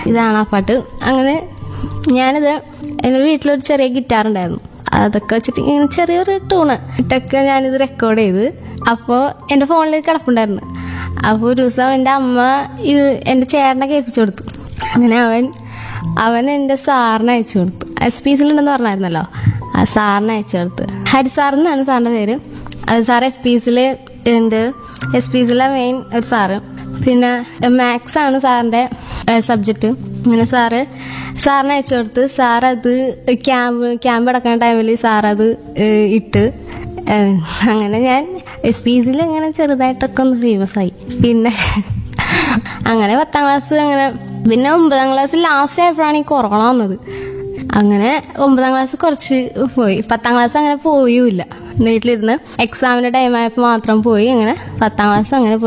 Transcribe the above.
ഇതാണ് ആ പാട്ട് അങ്ങനെ ഞാനിത് എൻ്റെ വീട്ടിലൊരു ചെറിയ ഗിറ്റാർ ഉണ്ടായിരുന്നു അതൊക്കെ വെച്ചിട്ട് ഇങ്ങനെ ചെറിയൊരു ടൂണ് ഇട്ടൊക്കെ ഞാനിത് റെക്കോർഡ് ചെയ്ത് അപ്പോൾ എൻ്റെ ഫോണിൽ കിടപ്പുണ്ടായിരുന്നു അപ്പോൾ ഒരു ദിവസം എൻ്റെ അമ്മ ഇത് എൻ്റെ ചേട്ടനെ കേൾപ്പിച്ചു കൊടുത്തു അങ്ങനെ അവൻ അവൻ എൻ്റെ സാറിന് അയച്ചു കൊടുത്തു എസ് പി സിലുണ്ടെന്ന് പറഞ്ഞായിരുന്നല്ലോ ആ സാറിന് അയച്ചു കൊടുത്തു ഹരി സാർ എന്നാണ് സാറിൻ്റെ പേര് അത് സാർ എസ് പി സിൽ ഉണ്ട് എസ് പി സിലെ മെയിൻ ഒരു സാറ് പിന്നെ മാത്സ് ആണ് സാറിൻ്റെ സബ്ജക്റ്റ് അങ്ങനെ സാറ് സാറിന് അയച്ചു കൊടുത്ത് സാർ അത് ക്യാമ്പ് ക്യാമ്പ് അടക്കുന്ന ടൈമിൽ സാർ അത് ഏഹ്, ഇട്ട് ഏഹ്, അങ്ങനെ ഞാൻ എസ് പി സിയിൽ അങ്ങനെ ചെറുതായിട്ടൊക്കെ ഒന്ന് ഫേമസ് ആയി പിന്നെ അങ്ങനെ പത്താം ക്ലാസ് അങ്ങനെ പിന്നെ ഒമ്പതാം ക്ലാസ് ലാസ്റ്റ് ആയപ്പോഴാണ് ഈ കൊറോണ വന്നത് അങ്ങനെ ഒമ്പതാം ക്ലാസ് കുറച്ച് പോയി പത്താം ക്ലാസ് അങ്ങനെ പോയുമില്ല വീട്ടിലിരുന്ന് എക്സാമിന്റെ ടൈം ആയപ്പോൾ മാത്രം പോയി അങ്ങനെ പത്താം ക്ലാസ് അങ്ങനെ പോയി